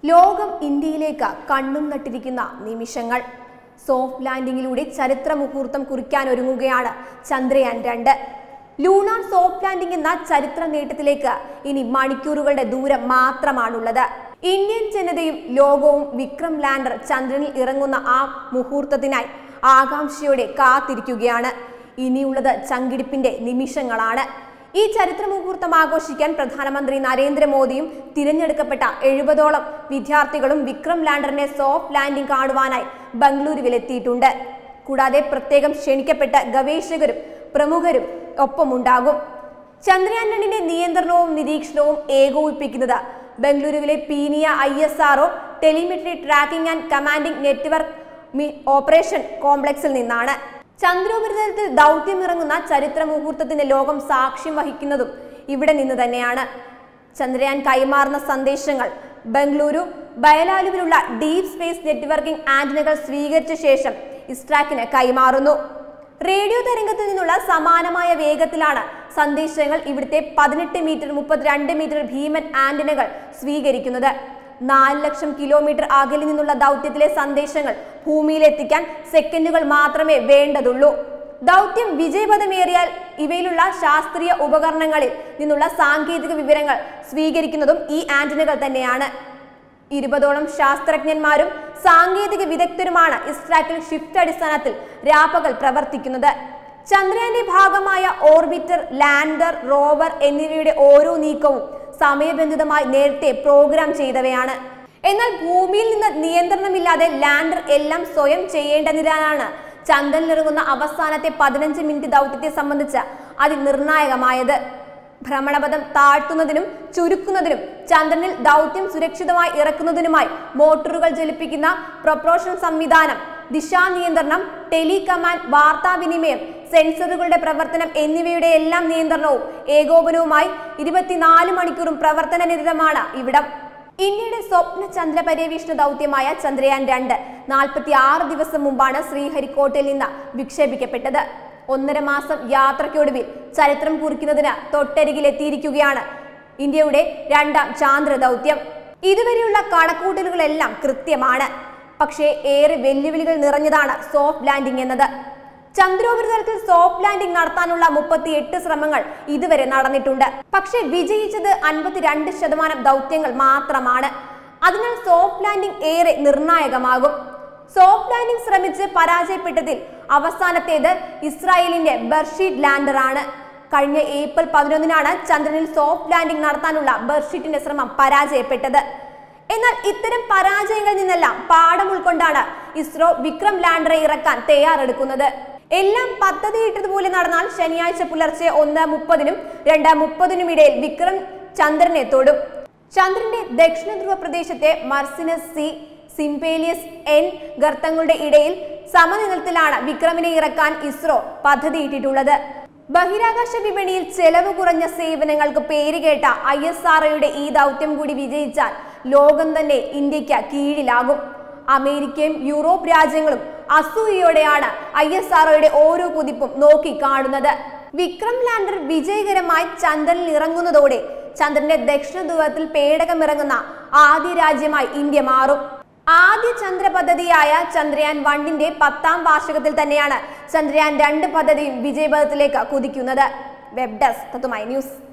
ലോകം ഇന്ത്യയിലേക്ക് കണ്ണും നട്ടിരിക്കുന്ന നിമിഷങ്ങൾ സോഫ്റ്റ് ലാൻഡിങ്ങിലൂടെ ചരിത്ര മുഹൂർത്തം കുറിക്കാൻ ഒരുങ്ങുകയാണ് ചന്ദ്രയാൻ രണ്ട് ലൂണാർ സോഫ്റ്റ് ലാൻഡിംഗ് എന്ന ചരിത്ര നേട്ടത്തിലേക്ക് ഇനി മണിക്കൂറുകളുടെ ദൂരം മാത്രമാണുള്ളത് ഇന്ത്യൻ ജനതയും ലോകവും വിക്രം ലാൻഡർ ചന്ദ്രനിൽ ഇറങ്ങുന്ന ആ മുഹൂർത്തത്തിനായി ആകാംക്ഷയോടെ കാത്തിരിക്കുകയാണ് ഇനിയുള്ളത് ചങ്കിടിപ്പിന്റെ നിമിഷങ്ങളാണ് ഈ ചരിത്ര മുഹൂർത്തം ആഘോഷിക്കാൻ പ്രധാനമന്ത്രി നരേന്ദ്രമോദിയും തിരഞ്ഞെടുക്കപ്പെട്ട എഴുപതോളം വിദ്യാർത്ഥികളും വിക്രം ലാൻഡറിനെ സോഫ്റ്റ് ലാൻഡിംഗ് കാണുവാനായി ബംഗളൂരുവിലെത്തിയിട്ടുണ്ട് കൂടാതെ പ്രത്യേകം ക്ഷണിക്കപ്പെട്ട ഗവേഷകരും പ്രമുഖരും ഒപ്പമുണ്ടാകും ചന്ദ്രയാൻ രണ്ടിന്റെ നിയന്ത്രണവും നിരീക്ഷണവും ഏകോപിപ്പിക്കുന്നത് ബംഗളൂരുവിലെ Peenya I S R O telemetry tracking and commanding network operation കോംപ്ലക്സിൽ നിന്നാണ് ചന്ദ്രോപരിതലത്തിൽ ദൗത്യമിറങ്ങുന്ന ചരിത്ര മുഹൂർത്തത്തിന്റെ ലോകം സാക്ഷ്യം വഹിക്കുന്നതും ഇവിടെ നിന്ന് തന്നെയാണ് ചന്ദ്രയാൻ കൈമാറുന്ന സന്ദേശങ്ങൾ ബംഗളൂരു ബയലാലുവിലുള്ള ഡീപ് സ്പേസ് നെറ്റ്വർക്കിംഗ് ആന്റിനകൾ സ്വീകരിച്ച ശേഷം ഇസ്ട്രാക്കിന് കൈമാറുന്നു റേഡിയോ തരംഗത്തിൽ നിന്നുള്ള സമാനമായ വേഗത്തിലാണ് സന്ദേശങ്ങൾ ഇവിടുത്തെ പതിനെട്ട് മീറ്റർ മുപ്പത്തിരണ്ട് മീറ്റർ ഭീമൻ ആന്റിനകൾ സ്വീകരിക്കുന്നത് നാല് ലക്ഷം കിലോമീറ്റർ അകലിൽ നിന്നുള്ള ദൗത്യത്തിലെ സന്ദേശങ്ങൾ ഭൂമിയിലെത്തിക്കാൻ സെക്കൻഡുകൾ മാത്രമേ വേണ്ടതുള്ളൂ ദൗത്യം വിജയപഥമേറിയാൽ ഇവയിലുള്ള ശാസ്ത്രീയ ഉപകരണങ്ങളിൽ നിന്നുള്ള സാങ്കേതിക വിവരങ്ങൾ സ്വീകരിക്കുന്നതും ഈ ആന്റിനകൾ തന്നെയാണ് ഇരുപതോളം ശാസ്ത്രജ്ഞന്മാരും സാങ്കേതിക വിദഗ്ധരുമാണ് ഇസ്രാക്കിൽ ഷിഫ്റ്റ് അടിസ്ഥാനത്തിൽ രാപ്പകൽ പ്രവർത്തിക്കുന്നത് ചന്ദ്രയാന്റെ ഭാഗമായ ഓർബിറ്റർ ലാൻഡർ റോവർ എന്നിവയുടെ ഓരോ നീക്കവും സമയബന്ധിതമായി നേരത്തെ പ്രോഗ്രാം ചെയ്തവയാണ് എന്നാൽ ഭൂമിയിൽ നിന്ന് നിയന്ത്രണമില്ലാതെ ലാൻഡർ എല്ലാം സ്വയം ചെയ്യേണ്ടതിനാലാണ് ചന്ദ്രനിലിറങ്ങുന്ന അവസാനത്തെ പതിനഞ്ച് മിനിറ്റ് ദൗത്യത്തെ സംബന്ധിച്ച് അതിനിർണായകമായത് ഭ്രമണപഥം താഴ്ത്തുന്നതിനും ചുരുക്കുന്നതിനും ചന്ദ്രനിൽ ദൗത്യം സുരക്ഷിതമായി ഇറക്കുന്നതിനുമായി മോട്ടോറുകൾ ജ്വലിപ്പിക്കുന്ന പ്രൊപ്രോഷൻ സംവിധാനം ദിശാനിയന്ത്രണം ടെലി കമാൻഡ് വാർത്താവിനിമയം സെൻസറുകളുടെ പ്രവർത്തനം എന്നിവയുടെ എല്ലാം നിയന്ത്രണവും ഏകോപനവുമായി ഇരുപത്തിനാല് മണിക്കൂറും പ്രവർത്തനനിരതമാണ് ഇവിടം ഇന്ത്യയുടെ സ്വപ്ന ചന്ദ്ര പര്യവേഷണ ദൗത്യമായ ചന്ദ്രയാൻ രണ്ട് നാൽപ്പത്തി ആറ് ദിവസം മുമ്പാണ് ശ്രീഹരിക്കോട്ടയിൽ നിന്ന് വിക്ഷേപിക്കപ്പെട്ടത് ഒന്നര മാസം യാത്രയ്ക്കൊടുവിൽ ചരിത്രം കുറിക്കുന്നതിന് തൊട്ടരികിലെത്തിയിരിക്കുകയാണ് ഇന്ത്യയുടെ രണ്ടാം ചാന്ദ്ര ദൗത്യം ഇതുവരെയുള്ള കണക്കൂട്ടലുകളെല്ലാം കൃത്യമാണ് പക്ഷേ ഏറെ വെല്ലുവിളികൾ നിറഞ്ഞതാണ് സോഫ്റ്റ് ലാൻഡിംഗ് എന്നത് ചന്ദ്രോപരിതലത്തിൽ സോഫ്റ്റ് ലാൻഡിംഗ് നടത്താനുള്ള മുപ്പത്തിയെട്ട് ശ്രമങ്ങൾ ഇതുവരെ നടന്നിട്ടുണ്ട് പക്ഷേ വിജയിച്ചത് അൻപത്തിരണ്ട് ശതമാനം ദൗത്യങ്ങൾ മാത്രമാണ് അതിനാൽ സോഫ്റ്റ് ലാൻഡിംഗ് ഏറെ നിർണായകമാകും സോഫ്റ്റ് ലാൻഡിംഗ് ശ്രമിച്ച് പരാജയപ്പെട്ടതിൽ അവസാനത്തേത് ഇസ്രായേലിന്റെ ബർഷീഡ് ലാൻഡർ ആണ് കഴിഞ്ഞ ഏപ്രിൽ പതിനൊന്നിനാണ് ചന്ദ്രനിൽ സോഫ്റ്റ് ലാൻഡിംഗ് നടത്താനുള്ള ബർഷീറ്റിന്റെ ശ്രമം പരാജയപ്പെട്ടത് എന്നാൽ ഇത്തരം പരാജയങ്ങളിൽ നിന്നെല്ലാം പാഠം ഉൾക്കൊണ്ടാണ് ഇസ്രോ വിക്രം ലാൻഡറെ ഇറക്കാൻ തയ്യാറെടുക്കുന്നത് എല്ലാം പദ്ധതിയിട്ടതുപോലെ നടന്നാൽ ശനിയാഴ്ച പുലർച്ചെ ഒന്ന് മുപ്പതിനും രണ്ട് മുപ്പതിനും ഇടയിൽ വിക്രം ചന്ദ്രനെ തൊടും ചന്ദ്രന്റെ ദക്ഷിണ ധ്രുവ പ്രദേശത്തെ മർസിനസ് സി സിംപേലിയസ് എൻ ഗർത്തങ്ങളുടെ ഇടയിൽ സമനിലത്തിലാണ് വിക്രമിനെ ഇറക്കാൻ ഇസ്രോ പദ്ധതിയിട്ടിട്ടുള്ളത് ബഹിരാകാശ വിപണിയിൽ ചെലവ് കുറഞ്ഞ സേവനങ്ങൾക്ക് പേരുകേട്ട ഐ എസ് ആർഒയുടെ ഈ ദൗത്യം കൂടി വിജയിച്ചാൽ ലോകം തന്നെ ഇന്ത്യക്ക് കീഴിലാകും അമേരിക്കയും യൂറോപ്പ് രാജ്യങ്ങളും അസൂയയോടെയാണ് ഐ എസ് ആർഒയുടെ ഓരോ കുതിപ്പും നോക്കി കാണുന്നത് വിക്രം ലാൻഡർ വിജയകരമായി ചന്ദ്രനിൽ ഇറങ്ങുന്നതോടെ ചന്ദ്രന്റെ ദക്ഷിണ ധ്രുവത്തിൽ പേടകമിറങ്ങുന്ന ആദ്യ രാജ്യമായി ഇന്ത്യ മാറും ആദ്യ ചന്ദ്ര പദ്ധതിയായ ചന്ദ്രയാൻ വണ്ണിന്റെ പത്താം വാർഷികത്തിൽ തന്നെയാണ് ചന്ദ്രയാൻ രണ്ട് പദ്ധതിയും വിജയപഥത്തിലേക്ക് കുതിക്കുന്നത് വെബ് ഡെസ്ക് തത്തുമായി ന്യൂസ്